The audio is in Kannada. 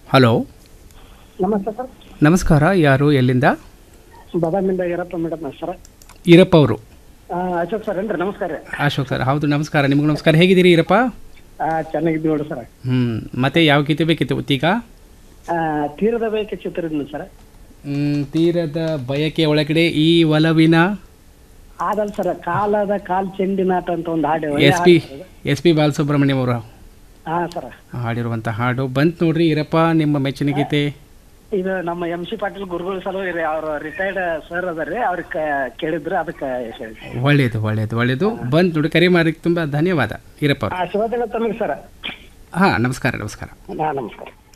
ಹಲೋ ನಮಸ್ತೆ ಸರ್ ನಮಸ್ಕಾರ ಯಾರು ಎಲ್ಲಿಂದ ಬಾದಾಮಿಂದ ಈರಪ್ಪ ಮೇಡಮ್ ಸರ್ ಈರಪ್ಪ ಅವರು ಆ, ಅಶೋಕ್ ಸರ್ ಏನ್ರಿ ನಮಸ್ಕಾರ ರೀ ಅಶೋಕ್ ಸರ್ ಹೌದು ನಮಸ್ಕಾರ ನಿಮಗೂ ನಮಸ್ಕಾರ ಹೇಗಿದ್ದೀರಿ ಈರಪ್ಪ ಆ, ಚೆನ್ನಾಗಿದ್ದೀವಿ ನೋಡಿ ಸರ್ ಹ್ಞೂ ಮತ್ತೆ ಯಾವ ಗೀತೆ ಬೇಕಿತ್ತು ಈಗ ಆ, ತೀರದ ಬಯಕೆ ಚಿತ್ರದಿಂದ ಸರ್ ಹ್ಮ್, ತೀರದ ಬಯಕೆ ಒಳಗಡೆ ಈ ಒಲವಿನ ಆದಲ್ ಸರ್ ಕಾಲದ ಕಾಲ್ ಚೆಂಡಿನಾಟ ಅಂತ ಒಂದು ಹಾಡು S P S P Balasubrahmanyam ಅವರು ಹಾ ಸರ್ ಹಾಡಿರುವಂಥ ಹಾಡು ಬಂತು ನೋಡ್ರಿ ಈರಪ್ಪ ನಿಮ್ಮ ಮೆಚ್ಚಿನ ಗೀತೆ ಇದು ನಮ್ಮ ಎಂ ಸಿ ಪಾಟೀಲ್ ಗುರುಗಳು ಸಲ ಅವ್ರ ರಿಟೈರ್ಡ್ ಸರ್ ಅದಾರ್ರಿ ಅವ್ರಿಗೆ ಕೇಳಿದ್ರು ಅದಕ್ಕೆ ಹೇಳಿ ಒಳ್ಳೇದು ಒಳ್ಳೇದು ಒಳ್ಳೇದು ಬಂತು ನೋಡಿ ಕರೆ ಮಾಡಿ ತುಂಬ ಧನ್ಯವಾದ ಈರಪ್ಪ ಅವರು ಆ ಶಿವದಿನ ತಮಗೆ ಸರ್ ಹಾಂ ನಮಸ್ಕಾರ ನಮಸ್ಕಾರ ಹಾ ನಮಸ್ಕಾರ